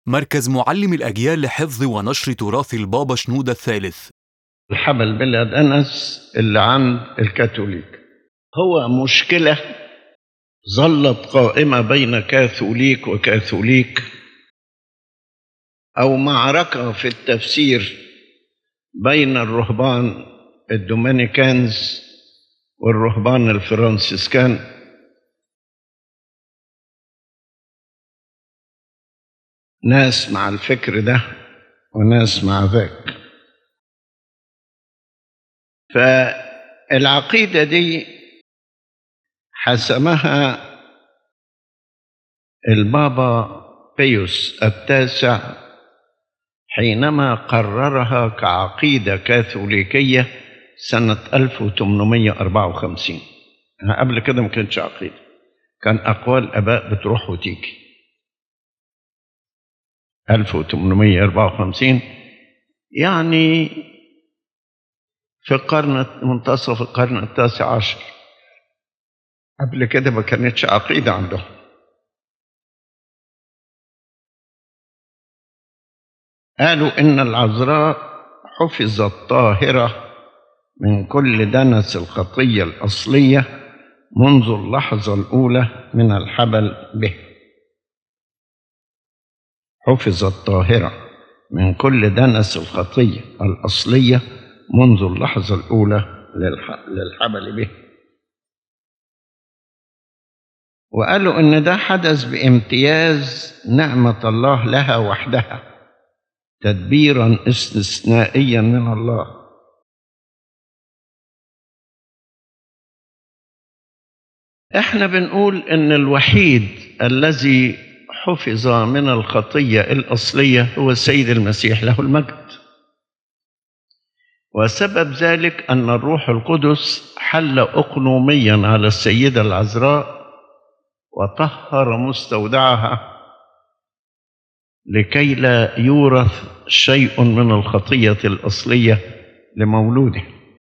مركز معلم الأجيال لحفظ ونشر تراث البابا شنودة الثالث الحبل بلد أنس اللي عند الكاثوليك هو مشكلة ظلت قائمة بين كاثوليك وكاثوليك أو معركة في التفسير بين الرهبان الدومينيكانز والرهبان الفرنسيسكان ناس مع الفكر ده وناس مع ذاك فالعقيدة دي حسمها البابا بيوس التاسع حينما قررها كعقيدة كاثوليكية سنة 1854 قبل كده ما كانتش عقيدة كان أقوال آباء بتروح وتيجي 1854 يعني في القرن منتصف القرن التاسع عشر قبل كده ما كانتش عقيدة عندهم قالوا إن العذراء حفظت طاهرة من كل دنس الخطية الأصلية منذ اللحظة الأولى من الحبل به حفظت طاهرة من كل دنس الخطية الأصلية منذ اللحظة الأولى للحبل به وقالوا إن ده حدث بامتياز نعمة الله لها وحدها تدبيرا استثنائيا من الله احنا بنقول ان الوحيد الذي حفظ من الخطيه الاصليه هو السيد المسيح له المجد وسبب ذلك ان الروح القدس حل اقنوميا على السيده العذراء وطهر مستودعها لكي لا يورث شيء من الخطيه الاصليه لمولوده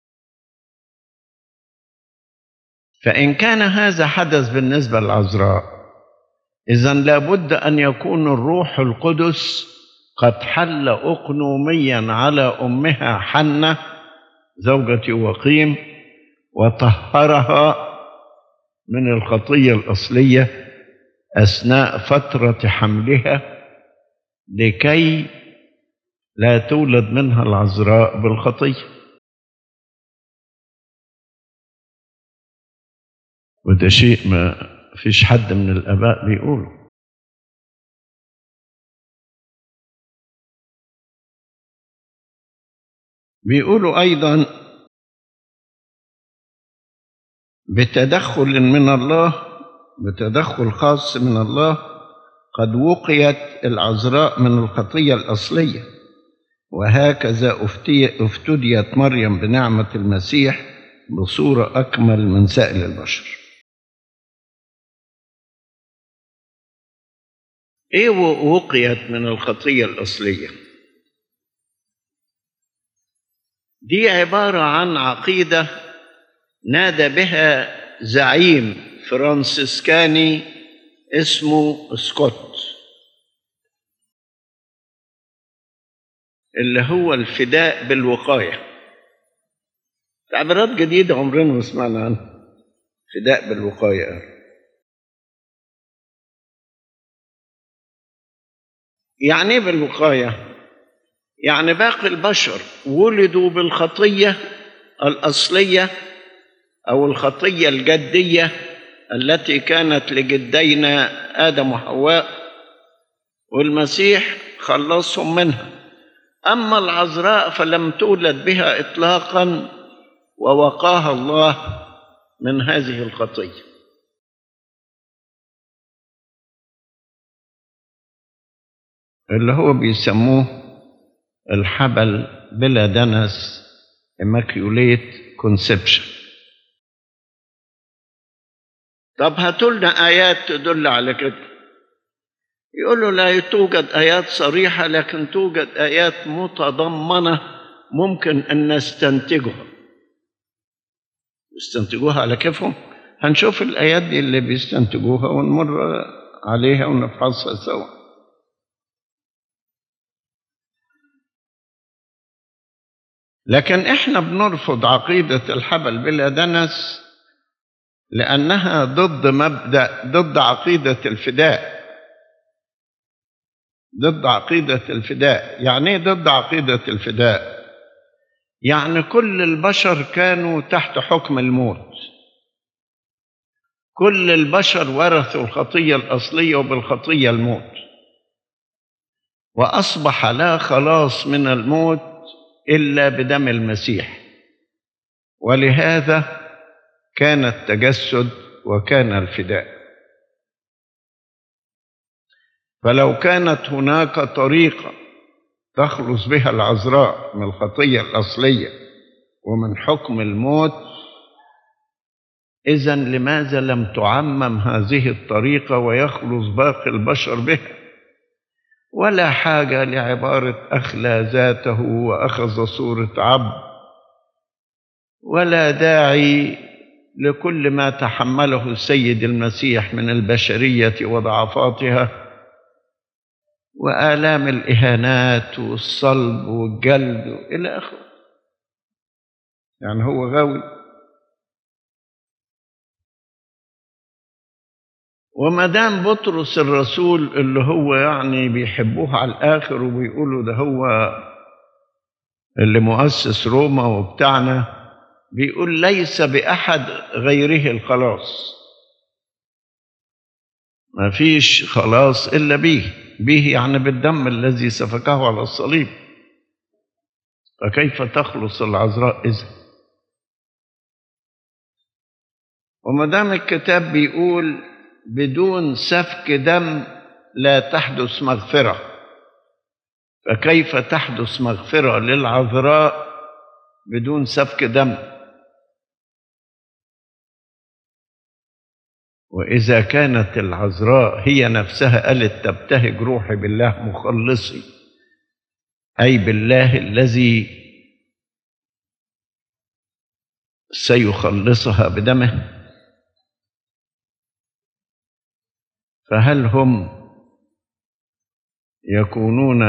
فان كان هذا حدث بالنسبه للعذراء اذا لابد ان يكون الروح القدس قد حل اقنوميا على امها حنه زوجة يوقيم وطهرها من الخطيه الاصليه اثناء فتره حملها لكي لا تولد منها العذراء بالخطيه وده شيء ما فيش حد من الاباء بيقوله بيقولوا ايضا بتدخل من الله بتدخل خاص من الله قد وقيت العذراء من الخطيه الاصليه وهكذا افتديت مريم بنعمه المسيح بصوره اكمل من سائر البشر ايه وقيت من الخطيه الاصليه دي عباره عن عقيده نادى بها زعيم فرانسيسكاني اسمه سكوت اللي هو الفداء بالوقايه تعبيرات جديده عمرنا ما سمعنا عنها فداء بالوقايه يعني ايه بالوقايه يعني باقي البشر ولدوا بالخطيه الاصليه او الخطيه الجديه التي كانت لجدينا ادم وحواء والمسيح خلصهم منها اما العذراء فلم تولد بها اطلاقا ووقاها الله من هذه الخطيه اللي هو بيسموه الحبل بلا دنس immaculate conception طب هاتوا لنا آيات تدل على كده يقولوا لا توجد آيات صريحة لكن توجد آيات متضمنة ممكن أن نستنتجها يستنتجوها على كيفهم هنشوف الآيات دي اللي بيستنتجوها ونمر عليها ونفحصها سوا لكن احنا بنرفض عقيدة الحبل بلا دنس لأنها ضد مبدأ ضد عقيدة الفداء ضد عقيدة الفداء يعني ايه ضد عقيدة الفداء يعني كل البشر كانوا تحت حكم الموت كل البشر ورثوا الخطية الأصلية وبالخطية الموت وأصبح لا خلاص من الموت إلا بدم المسيح ولهذا كان التجسد وكان الفداء فلو كانت هناك طريقة تخلص بها العذراء من الخطية الأصلية ومن حكم الموت إذا لماذا لم تعمم هذه الطريقة ويخلص باقي البشر بها ولا حاجة لعبارة أخلى ذاته وأخذ صورة عبد ولا داعي لكل ما تحمله السيد المسيح من البشرية وضعفاتها وآلام الإهانات والصلب والجلد إلى آخره يعني هو غاوي وما دام بطرس الرسول اللي هو يعني بيحبوه على الآخر وبيقولوا ده هو اللي مؤسس روما وبتاعنا بيقول ليس بأحد غيره الخلاص ما فيش خلاص إلا به به يعني بالدم الذي سفكه على الصليب فكيف تخلص العذراء إذا وما دام الكتاب بيقول بدون سفك دم لا تحدث مغفرة فكيف تحدث مغفرة للعذراء بدون سفك دم وإذا كانت العذراء هي نفسها قالت تبتهج روحي بالله مخلصي أي بالله الذي سيخلصها بدمه فهل هم يكونون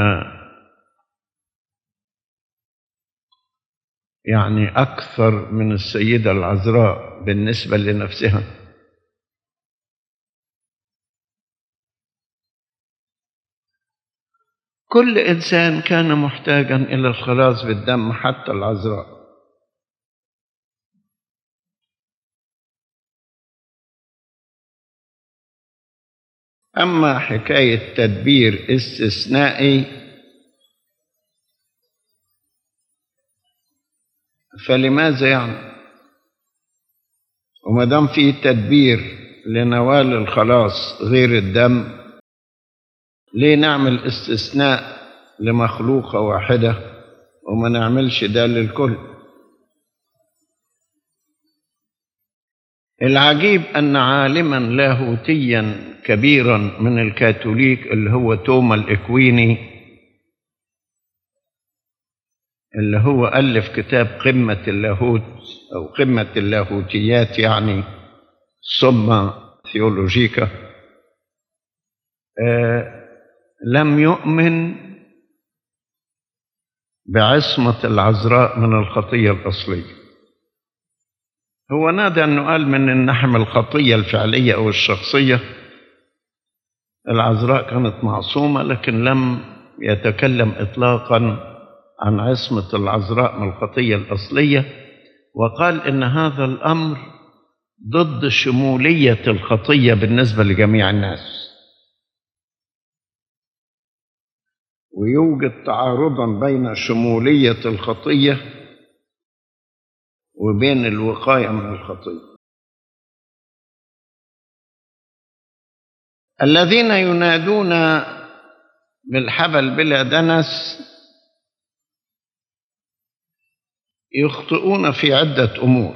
يعني أكثر من السيدة العذراء بالنسبة لنفسها كل إنسان كان محتاجا إلى الخلاص بالدم حتى العذراء أما حكاية تدبير استثنائي فلماذا يعني وما دام في تدبير لنوال الخلاص غير الدم ليه نعمل استثناء لمخلوقة واحدة وما نعملش ده للكل العجيب أن عالما لاهوتيا كبيرا من الكاثوليك اللي هو توما الإكويني اللي هو ألف كتاب قمة اللاهوت أو قمة اللاهوتيات يعني ثم ثيولوجيكا آه لم يؤمن بعصمة العذراء من الخطية الأصلية هو نادى أنه قال من النحم الخطية الفعلية أو الشخصية العذراء كانت معصومة لكن لم يتكلم إطلاقا عن عصمة العذراء من الخطية الأصلية وقال إن هذا الأمر ضد شمولية الخطية بالنسبة لجميع الناس ويوجد تعارضا بين شمولية الخطية وبين الوقاية من الخطية الذين ينادون بالحبل بلا دنس يخطئون في عدة أمور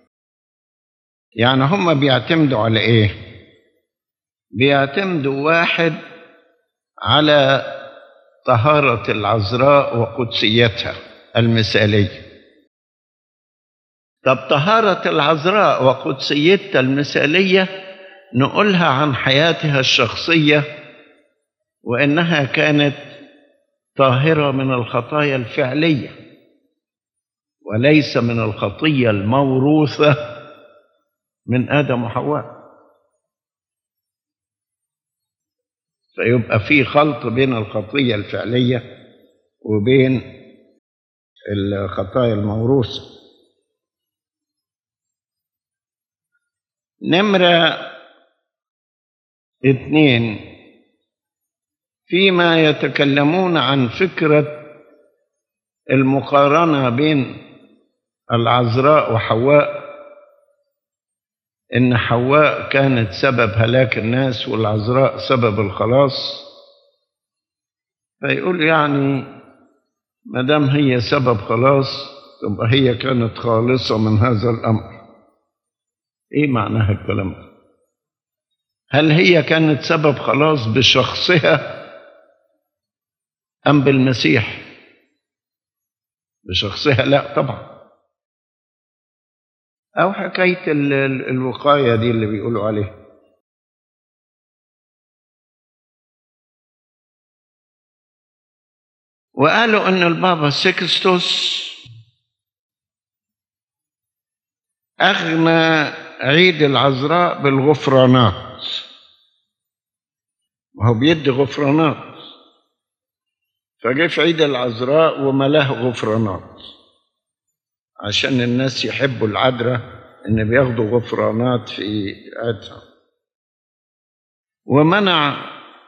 يعني هم بيعتمدوا على إيه بيعتمدوا واحد على طهارة العذراء وقدسيتها المثالية طب طهارة العذراء وقدسيتها المثالية نقولها عن حياتها الشخصية وإنها كانت طاهرة من الخطايا الفعلية وليس من الخطية الموروثة من آدم وحواء فيبقى في خلط بين الخطية الفعلية وبين الخطايا الموروثة نمرة اثنين فيما يتكلمون عن فكرة المقارنة بين العذراء وحواء إن حواء كانت سبب هلاك الناس والعذراء سبب الخلاص فيقول يعني ما دام هي سبب خلاص تبقى هي كانت خالصة من هذا الأمر إيه معناها الكلام ده؟ هل هي كانت سبب خلاص بشخصها أم بالمسيح بشخصها لا طبعا أو حكاية ال- ال- الوقاية دي اللي بيقولوا عليها وقالوا أن البابا سيكستوس أغنى عيد العذراء بالغفرانات وهو بيدي غفرانات فجه في عيد العذراء وملاه غفرانات عشان الناس يحبوا العذراء ان بياخدوا غفرانات في عيدها ومنع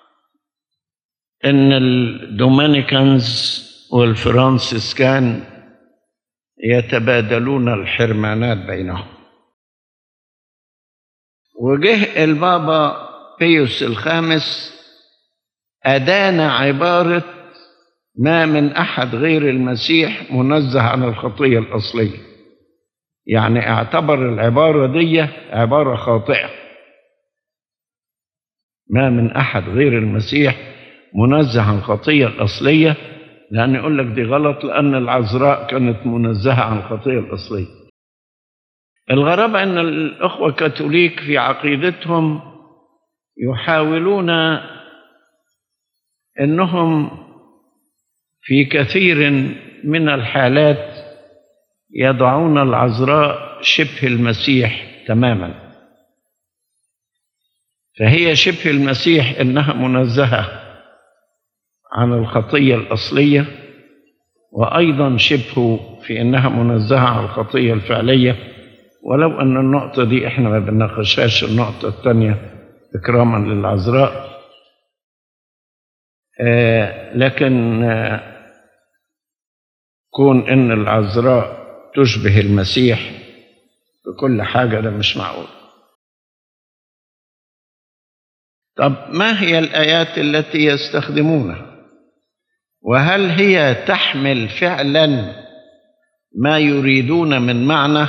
ان الدومينيكانز والفرانسيسكان يتبادلون الحرمانات بينهم وجه البابا بيوس الخامس أدان عبارة ما من أحد غير المسيح منزه عن الخطية الأصلية يعني اعتبر العبارة دي عبارة خاطئة ما من أحد غير المسيح منزه عن الخطية الأصلية لأن يقول لك دي غلط لأن العذراء كانت منزهة عن الخطية الأصلية الغرابة أن الأخوة الكاثوليك في عقيدتهم يحاولون أنهم في كثير من الحالات يضعون العذراء شبه المسيح تماما فهي شبه المسيح انها منزهه عن الخطيه الاصليه وايضا شبهه في انها منزهه عن الخطيه الفعليه ولو ان النقطه دي احنا ما بنناقشهاش النقطه الثانيه اكراما للعذراء آه لكن آه كون ان العذراء تشبه المسيح في كل حاجه ده مش معقول طب ما هي الايات التي يستخدمونها وهل هي تحمل فعلا ما يريدون من معنى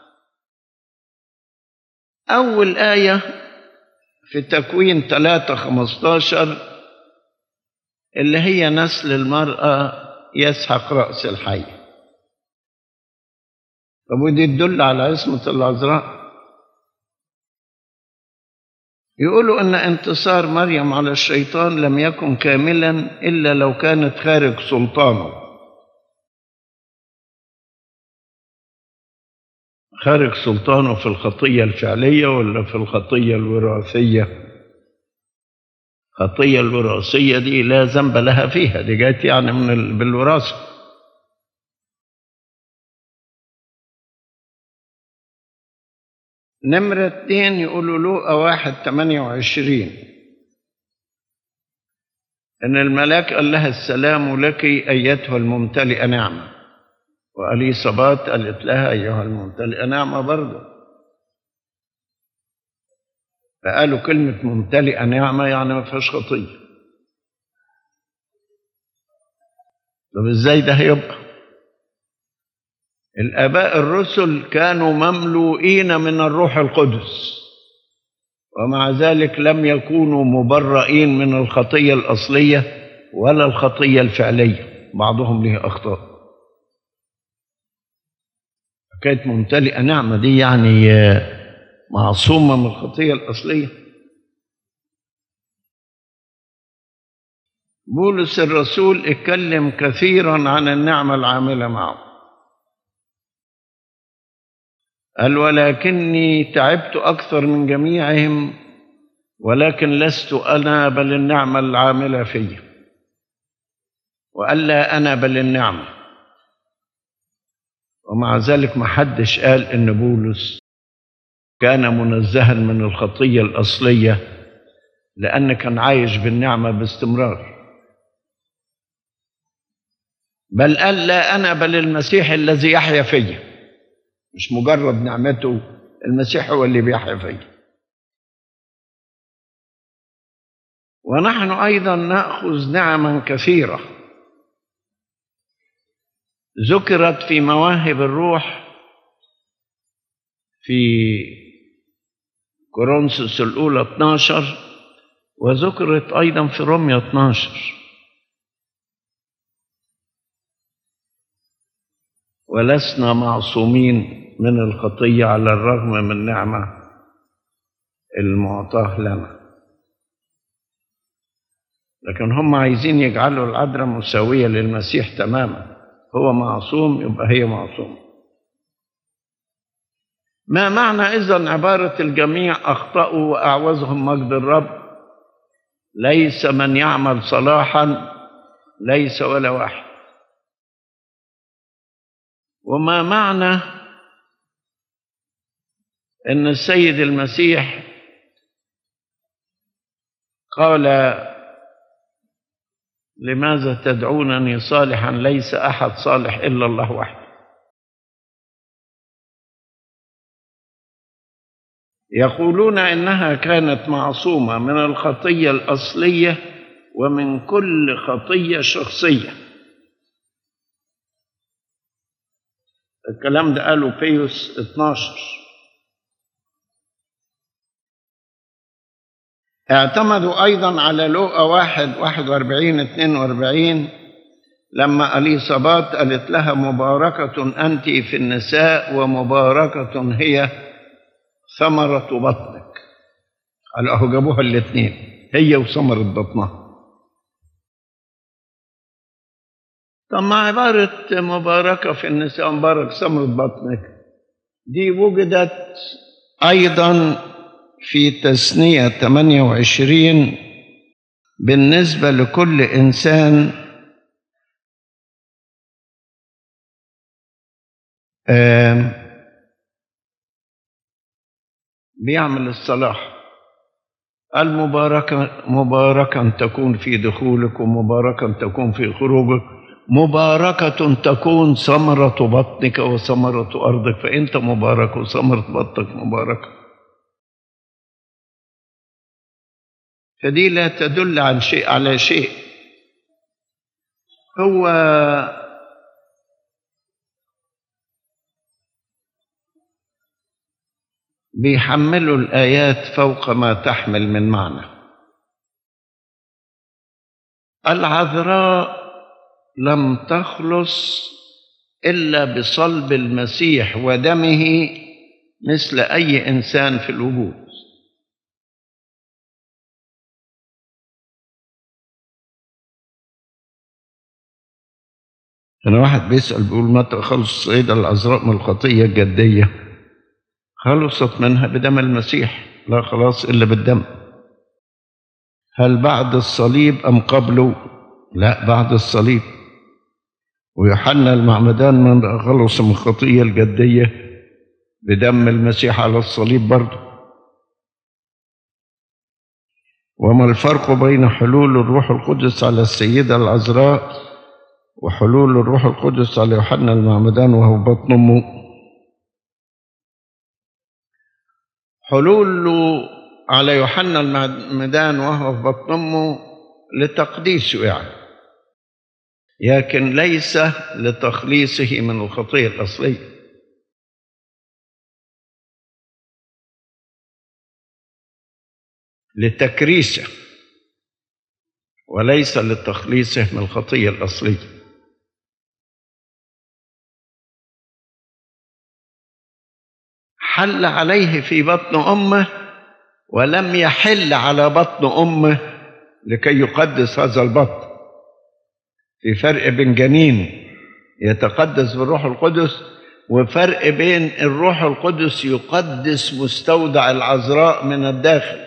اول ايه في تكوين 3 15 اللي هي نسل المراه يسحق راس الحي طب ودي تدل على عصمه العذراء يقولوا ان انتصار مريم على الشيطان لم يكن كاملا الا لو كانت خارج سلطانه خارج سلطانه في الخطيه الفعليه ولا في الخطيه الوراثيه الخطيه الوراثيه دي لا ذنب لها فيها دي جات يعني من ال... بالوراثه نمرة اتنين يقولوا له واحد تمانية وعشرين إن الملاك قال لها السلام لك أيتها الممتلئة نعمة وأليصابات قالت لها أيها الممتلئة نعمة برضه فقالوا كلمة ممتلئة نعمة يعني ما فيهاش خطية طب ازاي ده هيبقى؟ الآباء الرسل كانوا مملوئين من الروح القدس ومع ذلك لم يكونوا مبرئين من الخطية الأصلية ولا الخطية الفعلية بعضهم له أخطاء كانت ممتلئة نعمة دي يعني معصومة من الخطية الأصلية بولس الرسول اتكلم كثيرا عن النعمة العاملة معه قال ولكني تعبت أكثر من جميعهم ولكن لست أنا بل النعمة العاملة في وقال لا أنا بل النعمة ومع ذلك ما حدش قال إن بولس كان منزها من الخطية الأصلية لأن كان عايش بالنعمة باستمرار بل قال لا أنا بل المسيح الذي يحيا فيا مش مجرد نعمته المسيح هو اللي بيحيا فيا ونحن أيضا نأخذ نعما كثيرة ذكرت في مواهب الروح في كورنثوس الأولى 12 وذكرت أيضا في روميا 12 ولسنا معصومين من الخطية على الرغم من النعمة المعطاة لنا لكن هم عايزين يجعلوا العذراء مساوية للمسيح تماما هو معصوم يبقى هي معصومة ما معنى إذا عبارة الجميع أخطأوا وأعوزهم مجد الرب ليس من يعمل صلاحا ليس ولا واحد وما معنى ان السيد المسيح قال لماذا تدعونني صالحا ليس احد صالح الا الله وحده يقولون انها كانت معصومه من الخطيه الاصليه ومن كل خطيه شخصيه الكلام ده قاله بيوس 12 اعتمدوا أيضا على لوقا واحد واحد واربعين اتنين واربعين لما أليصابات قالت لها مباركة أنت في النساء ومباركة هي ثمرة بطنك قالوا أهو جابوها الاثنين هي وثمرة بطنها طب ما عبارة مباركة في النساء مبارك ثمرة بطنك دي وجدت أيضا في تثنية 28 بالنسبة لكل إنسان بيعمل الصلاح المباركة مباركا تكون في دخولك ومباركا تكون في خروجك مباركة تكون ثمرة بطنك وثمرة أرضك فأنت مبارك وثمرة بطنك مباركة فدي لا تدل عن شيء على شيء هو بيحملوا الآيات فوق ما تحمل من معنى العذراء لم تخلص إلا بصلب المسيح ودمه مثل أي إنسان في الوجود كان واحد بيسأل بيقول متى خلص السيدة العذراء من الخطية الجدية خلصت منها بدم المسيح لا خلاص إلا بالدم هل بعد الصليب أم قبله لا بعد الصليب ويوحنا المعمدان من خلص من الخطية الجدية بدم المسيح على الصليب برضه وما الفرق بين حلول الروح القدس على السيدة العذراء وحلول الروح القدس على يوحنا المعمدان وهو بطن أمه حلوله على يوحنا المعمدان وهو في بطن أمه لتقديسه يعني لكن ليس لتخليصه من الخطية الأصلية لتكريسه وليس لتخليصه من الخطية الأصلية حل عليه في بطن أمه ولم يحل على بطن أمه لكي يقدس هذا البطن في فرق بين جنين يتقدس بالروح القدس وفرق بين الروح القدس يقدس مستودع العذراء من الداخل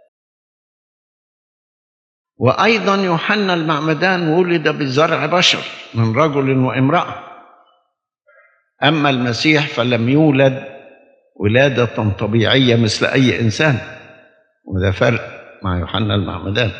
وأيضا يوحنا المعمدان ولد بزرع بشر من رجل وامرأة أما المسيح فلم يولد ولادة طبيعية مثل أي إنسان وده فرق مع يوحنا المعمدان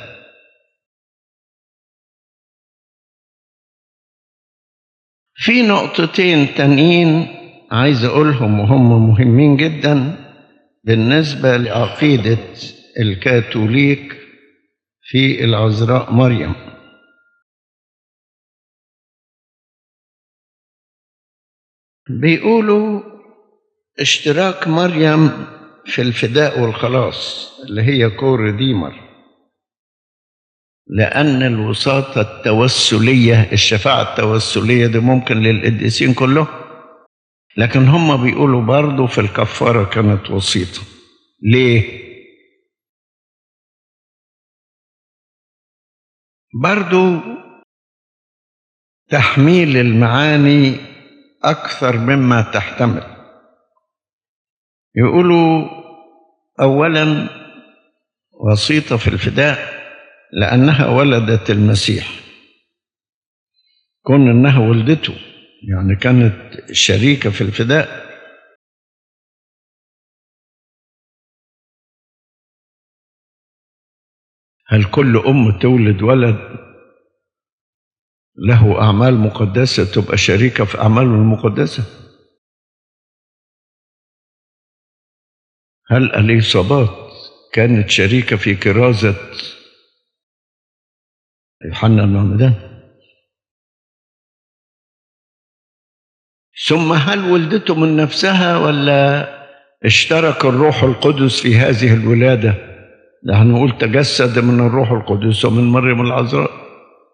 في نقطتين تانيين عايز أقولهم وهم مهمين جدا بالنسبة لعقيدة الكاثوليك في العذراء مريم بيقولوا اشتراك مريم في الفداء والخلاص اللي هي كور ديمر لأن الوساطة التوسلية الشفاعة التوسلية دي ممكن للقديسين كلهم لكن هم بيقولوا برضه في الكفارة كانت وسيطة ليه؟ برضو تحميل المعاني أكثر مما تحتمل يقولوا أولا وسيطة في الفداء لأنها ولدت المسيح كون أنها ولدته يعني كانت شريكة في الفداء هل كل أم تولد ولد له أعمال مقدسة تبقى شريكة في أعماله المقدسة هل أليصابات كانت شريكة في كرازة يوحنا المعمدان ثم هل ولدته من نفسها ولا اشترك الروح القدس في هذه الولاده نحن نقول تجسد من الروح القدس ومن مريم العذراء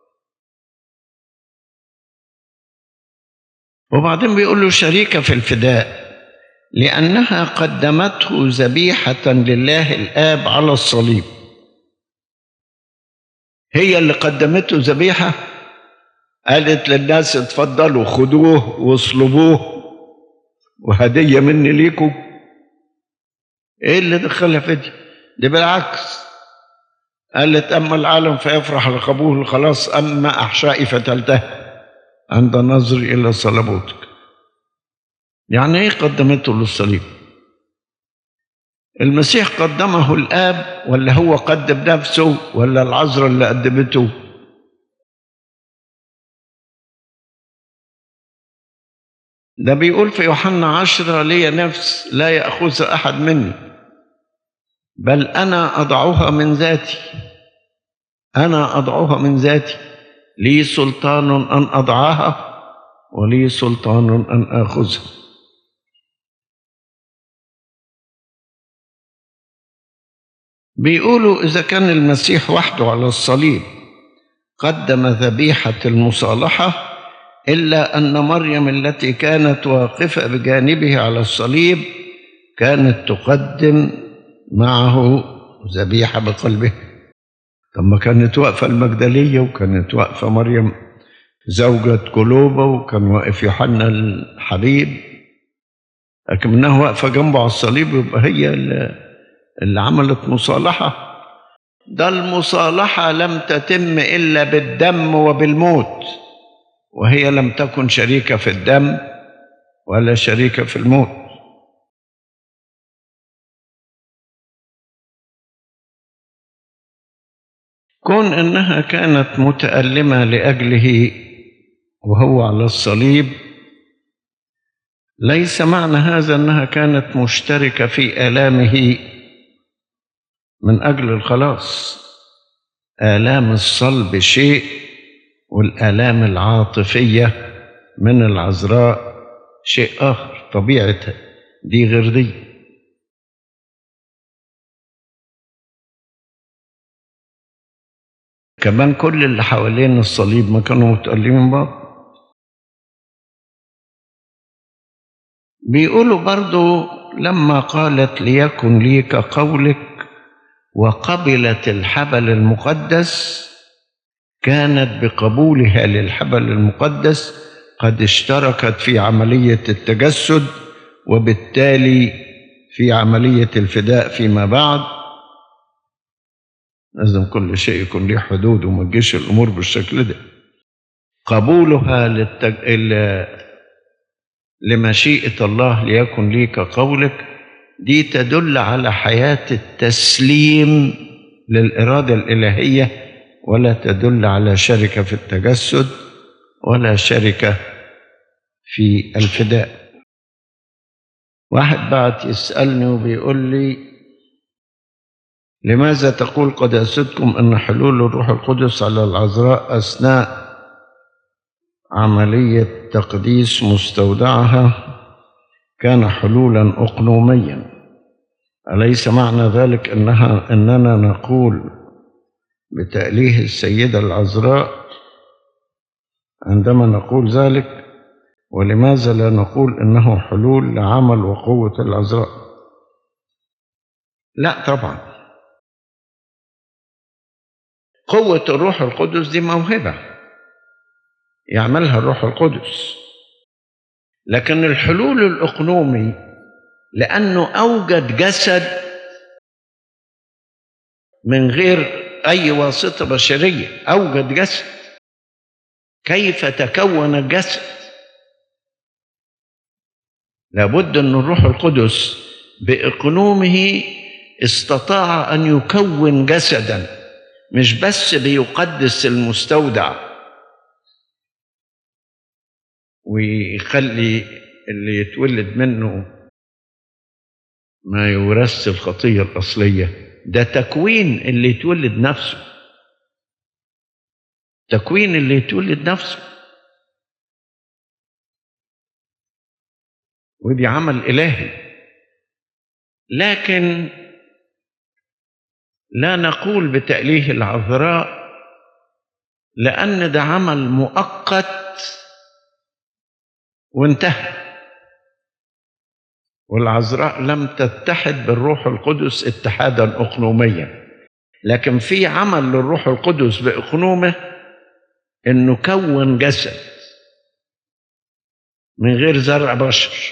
وبعدين بيقول له شريكة في الفداء لأنها قدمته ذبيحة لله الآب على الصليب هي اللي قدمته ذبيحة قالت للناس اتفضلوا خدوه واصلبوه وهدية مني ليكم ايه اللي دخلها في دي دي بالعكس قالت أما العالم فيفرح لقبول خلاص أما أحشائي فتلتهي عند نظري إلى صلبوتك يعني إيه قدمته للصليب المسيح قدمه الآب ولا هو قدم نفسه ولا العذراء اللي قدمته ده بيقول في يوحنا عشرة لي نفس لا يأخذ أحد مني بل أنا أضعها من ذاتي أنا أضعها من ذاتي لي سلطان أن أضعها ولي سلطان أن آخذها بيقولوا إذا كان المسيح وحده على الصليب قدم ذبيحة المصالحة إلا أن مريم التي كانت واقفة بجانبه على الصليب كانت تقدم معه ذبيحة بقلبه طب ما كانت واقفة المجدلية وكانت واقفة مريم زوجة كلوبة وكان واقف يوحنا الحبيب لكنها واقفة جنبه على الصليب يبقى هي اللي عملت مصالحة ده المصالحة لم تتم إلا بالدم وبالموت وهي لم تكن شريكة في الدم ولا شريكة في الموت كون انها كانت متألمة لأجله وهو على الصليب ليس معنى هذا انها كانت مشتركة في آلامه من أجل الخلاص آلام الصلب شيء والآلام العاطفية من العذراء شيء آخر طبيعتها دي غير دي كمان كل اللي حوالين الصليب ما كانوا متألمين بعض بيقولوا برضو لما قالت ليكن لي كقولك وقبلت الحبل المقدس كانت بقبولها للحبل المقدس قد اشتركت في عملية التجسد وبالتالي في عملية الفداء فيما بعد لازم كل شيء يكون له حدود وما تجيش الأمور بالشكل ده قبولها للتج... ال... لمشيئة الله ليكن لي كقولك دي تدل على حياة التسليم للإرادة الإلهية ولا تدل على شركة في التجسد ولا شركة في الفداء واحد بعد يسألني وبيقول لي لماذا تقول قداستكم أن حلول الروح القدس على العذراء أثناء عملية تقديس مستودعها كان حلولا أقنوميا أليس معنى ذلك أنها أننا نقول بتأليه السيدة العذراء عندما نقول ذلك ولماذا لا نقول إنه حلول لعمل وقوة العذراء لا طبعا قوة الروح القدس دي موهبة يعملها الروح القدس لكن الحلول الأقنومي لأنه أوجد جسد من غير أي واسطة بشرية أوجد جسد كيف تكون الجسد لابد أن الروح القدس بإقنومه استطاع أن يكون جسدا مش بس بيقدس المستودع ويخلي اللي يتولد منه ما يورث الخطية الأصلية ده تكوين اللي يتولد نفسه تكوين اللي يتولد نفسه ودي عمل إلهي لكن لا نقول بتأليه العذراء لأن ده عمل مؤقت وانتهى والعذراء لم تتحد بالروح القدس اتحادا اقنوميا لكن في عمل للروح القدس باقنومه انه كون جسد من غير زرع بشر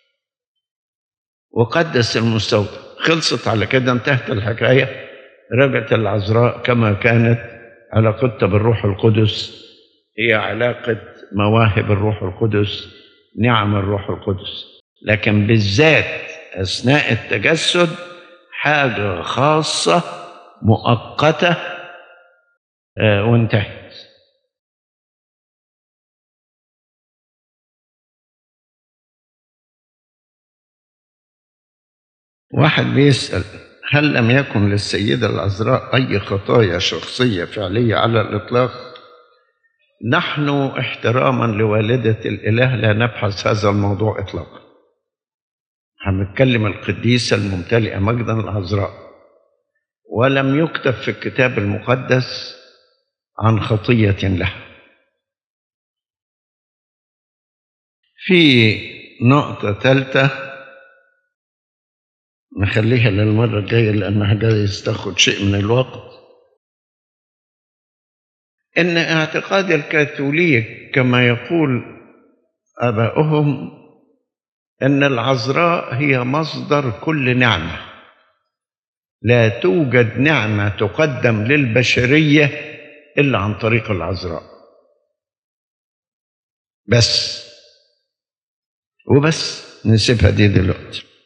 وقدس المستودع خلصت على كده انتهت الحكايه رجعت العذراء كما كانت علاقتها بالروح القدس هي علاقه مواهب الروح القدس نعم الروح القدس لكن بالذات اثناء التجسد حاجه خاصه مؤقته آه، وانتهت واحد بيسأل هل لم يكن للسيدة العذراء أي خطايا شخصية فعلية على الإطلاق؟ نحن احتراما لوالدة الإله لا نبحث هذا الموضوع إطلاقا هنتكلم القديسة الممتلئة مجدا العذراء ولم يكتب في الكتاب المقدس عن خطية لها في نقطة ثالثة نخليها للمرة الجاية لأنها جايز تاخد شيء من الوقت إن اعتقاد الكاثوليك كما يقول آباؤهم ان العذراء هي مصدر كل نعمه لا توجد نعمه تقدم للبشريه الا عن طريق العذراء بس وبس نسيبها دي دلوقتي